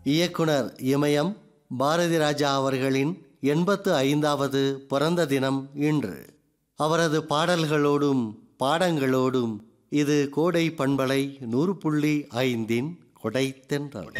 இயக்குனர் இமயம் பாரதி ராஜா அவர்களின் எண்பத்து ஐந்தாவது பிறந்த தினம் இன்று அவரது பாடல்களோடும் பாடங்களோடும் இது கோடை பண்பலை நூறு புள்ளி ஐந்தின் கொடைத்தென்றல்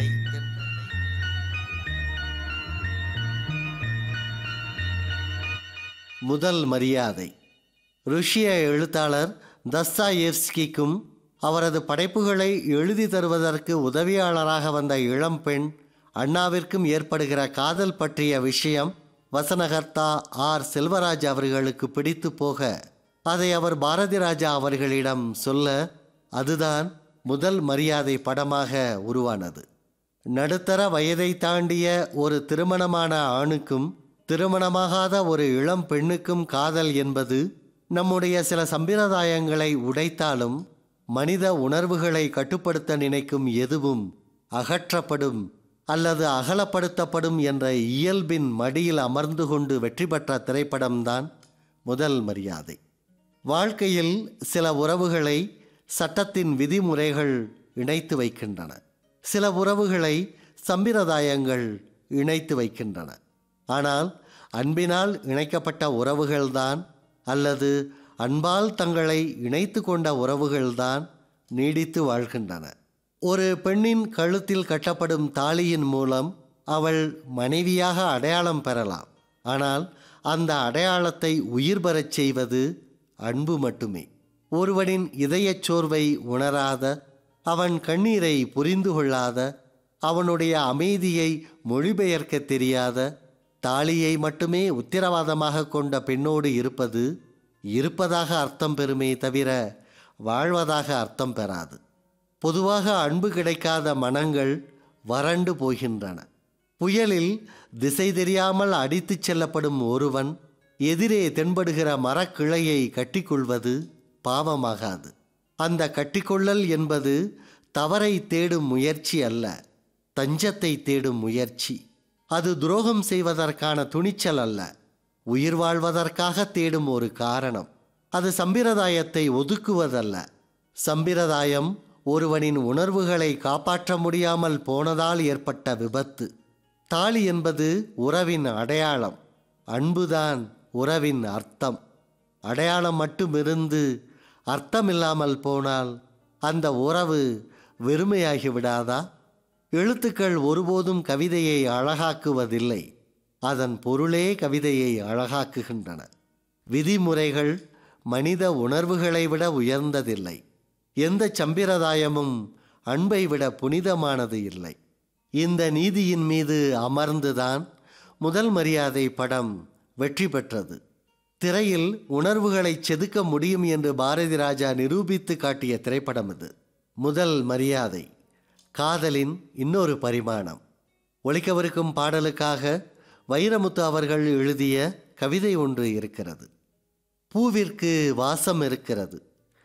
முதல் மரியாதை ருஷ்ய எழுத்தாளர் தஸ்தாயேவ்ஸ்கிக்கும் அவரது படைப்புகளை எழுதி தருவதற்கு உதவியாளராக வந்த இளம்பெண் அண்ணாவிற்கும் ஏற்படுகிற காதல் பற்றிய விஷயம் வசனகர்த்தா ஆர் செல்வராஜ் அவர்களுக்கு பிடித்து போக அதை அவர் பாரதி ராஜா அவர்களிடம் சொல்ல அதுதான் முதல் மரியாதை படமாக உருவானது நடுத்தர வயதை தாண்டிய ஒரு திருமணமான ஆணுக்கும் திருமணமாகாத ஒரு இளம் பெண்ணுக்கும் காதல் என்பது நம்முடைய சில சம்பிரதாயங்களை உடைத்தாலும் மனித உணர்வுகளை கட்டுப்படுத்த நினைக்கும் எதுவும் அகற்றப்படும் அல்லது அகலப்படுத்தப்படும் என்ற இயல்பின் மடியில் அமர்ந்து கொண்டு வெற்றி பெற்ற திரைப்படம்தான் முதல் மரியாதை வாழ்க்கையில் சில உறவுகளை சட்டத்தின் விதிமுறைகள் இணைத்து வைக்கின்றன சில உறவுகளை சம்பிரதாயங்கள் இணைத்து வைக்கின்றன ஆனால் அன்பினால் இணைக்கப்பட்ட உறவுகள்தான் அல்லது அன்பால் தங்களை இணைத்து கொண்ட உறவுகள்தான் நீடித்து வாழ்கின்றன ஒரு பெண்ணின் கழுத்தில் கட்டப்படும் தாலியின் மூலம் அவள் மனைவியாக அடையாளம் பெறலாம் ஆனால் அந்த அடையாளத்தை உயிர் பெறச் செய்வது அன்பு மட்டுமே ஒருவனின் இதயச் சோர்வை உணராத அவன் கண்ணீரை புரிந்து கொள்ளாத அவனுடைய அமைதியை மொழிபெயர்க்க தெரியாத தாலியை மட்டுமே உத்திரவாதமாக கொண்ட பெண்ணோடு இருப்பது இருப்பதாக அர்த்தம் பெறுமே தவிர வாழ்வதாக அர்த்தம் பெறாது பொதுவாக அன்பு கிடைக்காத மனங்கள் வறண்டு போகின்றன புயலில் திசை தெரியாமல் அடித்துச் செல்லப்படும் ஒருவன் எதிரே தென்படுகிற மரக்கிளையை கட்டிக்கொள்வது பாவமாகாது அந்த கட்டிக்கொள்ளல் என்பது தவறை தேடும் முயற்சி அல்ல தஞ்சத்தை தேடும் முயற்சி அது துரோகம் செய்வதற்கான துணிச்சல் அல்ல உயிர் வாழ்வதற்காக தேடும் ஒரு காரணம் அது சம்பிரதாயத்தை ஒதுக்குவதல்ல சம்பிரதாயம் ஒருவனின் உணர்வுகளை காப்பாற்ற முடியாமல் போனதால் ஏற்பட்ட விபத்து தாலி என்பது உறவின் அடையாளம் அன்புதான் உறவின் அர்த்தம் அடையாளம் மட்டுமிருந்து அர்த்தமில்லாமல் போனால் அந்த உறவு வெறுமையாகி விடாதா எழுத்துக்கள் ஒருபோதும் கவிதையை அழகாக்குவதில்லை அதன் பொருளே கவிதையை அழகாக்குகின்றன விதிமுறைகள் மனித உணர்வுகளை விட உயர்ந்ததில்லை எந்த சம்பிரதாயமும் அன்பை விட புனிதமானது இல்லை இந்த நீதியின் மீது அமர்ந்துதான் முதல் மரியாதை படம் வெற்றி பெற்றது திரையில் உணர்வுகளை செதுக்க முடியும் என்று பாரதி ராஜா நிரூபித்து காட்டிய திரைப்படம் இது முதல் மரியாதை காதலின் இன்னொரு பரிமாணம் ஒழிக்கவிருக்கும் பாடலுக்காக வைரமுத்து அவர்கள் எழுதிய கவிதை ஒன்று இருக்கிறது பூவிற்கு வாசம் இருக்கிறது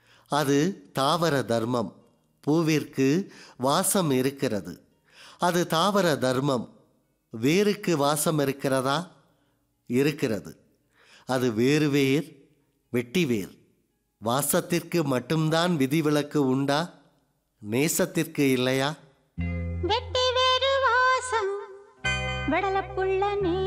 அது தாவர தர்மம் பூவிற்கு வாசம் இருக்கிறது அது தாவர தர்மம் வேருக்கு வாசம் இருக்கிறதா இருக்கிறது அது வேறு வேர் வெட்டி வேர் வாசத்திற்கு மட்டும்தான் விதிவிலக்கு உண்டா நேசத்திற்கு இல்லையா வெட்டி வேறு வாசம் வெடலப்புள்ள நீ